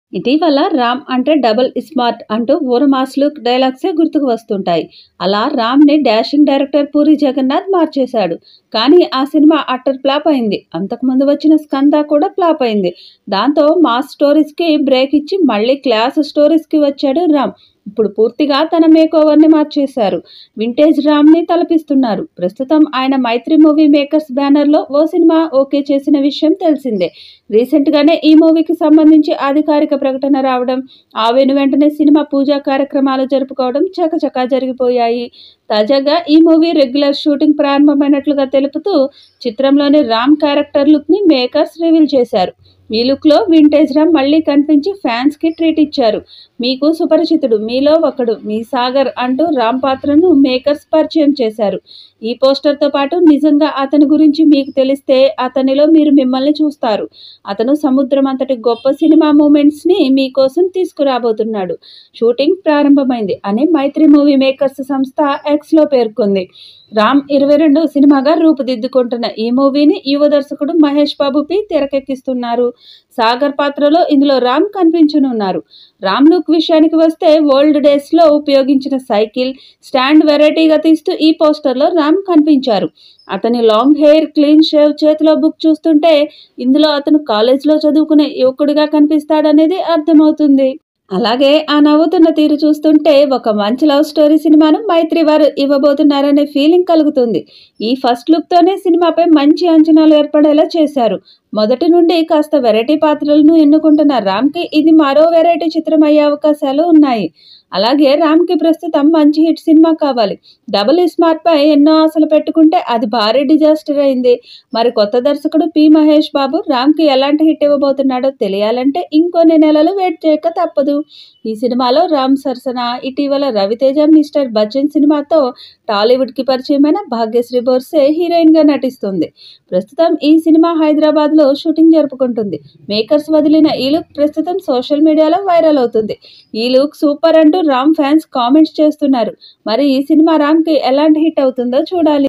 ఇటీవల రామ్ అంటే double smart అంటూ ఊరమాస్ లుక్ డైలాగ్సే గుర్తుకు వస్తుంటాయి అలా రామ్ని డాషింగ్ డైరెక్టర్ పూరి జగన్నాథ్ మార్చేశాడు కానీ ఆ సినిమా అట్టర్ ఫ్లాప్ అయింది అంతకుముందు వచ్చిన స్కంద కూడా ఫ్లాప్ అయింది దాంతో మాస్ స్టోరీస్కి బ్రేక్ ఇచ్చి మళ్ళీ క్లాస్ స్టోరీస్కి వచ్చాడు రామ్ ఇప్పుడు పూర్తిగా తన మేక్ ఓవర్ని మార్చేశారు వింటేజ్ రామ్ని తలపిస్తున్నారు ప్రస్తుతం ఆయన మైత్రి మూవీ మేకర్స్ బ్యానర్లో ఓ సినిమా ఓకే చేసిన విషయం తెలిసిందే రీసెంట్గానే ఈ మూవీకి సంబంధించి అధికారిక ప్రకటన రావడం ఆ వెను వెంటనే సినిమా పూజా కార్యక్రమాలు జరుపుకోవడం చకచకా జరిగిపోయాయి తాజాగా ఈ మూవీ రెగ్యులర్ షూటింగ్ ప్రారంభమైనట్లుగా తెలుపుతూ చిత్రంలోని రామ్ క్యారెక్టర్ లుక్ని మేకర్స్ రివీల్ చేశారు ఈ లుక్లో వింటేజ్ రామ్ మళ్ళీ కనిపించి ఫ్యాన్స్కి ట్రీట్ ఇచ్చారు మీకు సుపరిచితుడు మీలో ఒకడు మీ సాగర్ అంటూ రామ్ పాత్రను మేకర్స్ పరిచయం చేశారు ఈ పోస్టర్తో పాటు నిజంగా అతని గురించి మీకు తెలిస్తే అతనిలో మీరు మిమ్మల్ని చూస్తారు అతను సముద్రం అంతటి గొప్ప సినిమా మూమెంట్స్ని మీకోసం తీసుకురాబోతున్నాడు షూటింగ్ ప్రారంభమైంది అని మైత్రి మూవీ మేకర్స్ సంస్థ ఎక్స్లో పేర్కొంది రామ్ ఇరవై రెండు సినిమాగా రూపుదిద్దుకుంటున్న ఈ మూవీని యువ దర్శకుడు మహేష్ బాబు పి తెరకెక్కిస్తున్నారు సాగర్ పాత్రలో ఇందులో రామ్ కనిపించనున్నారు రామ్ లుక్ విషయానికి వస్తే ఓల్డ్ డేస్లో ఉపయోగించిన సైకిల్ స్టాండ్ వెరైటీగా తీస్తూ ఈ పోస్టర్లో రామ్ కనిపించారు అతని లాంగ్ హెయిర్ క్లీన్ షేవ్ చేతిలో బుక్ చూస్తుంటే ఇందులో అతను కాలేజ్లో చదువుకునే యువకుడిగా కనిపిస్తాడనేది అర్థమవుతుంది అలాగే ఆ నవ్వుతున్న తీరు చూస్తుంటే ఒక మంచి లవ్ స్టోరీ సినిమాను మైత్రి వారు ఇవ్వబోతున్నారనే ఫీలింగ్ కలుగుతుంది ఈ ఫస్ట్ లుక్తోనే సినిమాపై మంచి అంచనాలు ఏర్పడేలా చేశారు మొదటి నుండి కాస్త వెరైటీ పాత్రలను ఎన్నుకుంటున్న రామ్కి ఇది మరో వెరైటీ చిత్రం అయ్యే అవకాశాలు ఉన్నాయి అలాగే రామ్కి ప్రస్తుతం మంచి హిట్ సినిమా కావాలి డబుల్ స్మార్ట్ పై ఎన్నో ఆశలు పెట్టుకుంటే అది భారీ డిజాస్టర్ అయింది మరి కొత్త దర్శకుడు పి మహేష్ బాబు రామ్కి ఎలాంటి హిట్ ఇవ్వబోతున్నాడో తెలియాలంటే ఇంకొన్ని నెలలు వెయిట్ చేయక తప్పదు ఈ సినిమాలో రామ్ సరసన ఇటీవల రవితేజ మిస్టర్ బచ్చన్ సినిమాతో టాలీవుడ్కి పరిచయమైన భాగ్యశ్రీ బోర్సే హీరోయిన్గా నటిస్తుంది ప్రస్తుతం ఈ సినిమా హైదరాబాద్లో షూటింగ్ జరుపుకుంటుంది మేకర్స్ వదిలిన ఈ లుక్ ప్రస్తుతం సోషల్ మీడియాలో వైరల్ అవుతుంది ఈ లుక్ సూపర్ అంటూ రామ్ ఫ్యాన్స్ కామెంట్స్ చేస్తున్నారు మరి ఈ సినిమా రామ్కి ఎలాంటి హిట్ అవుతుందో చూడాలి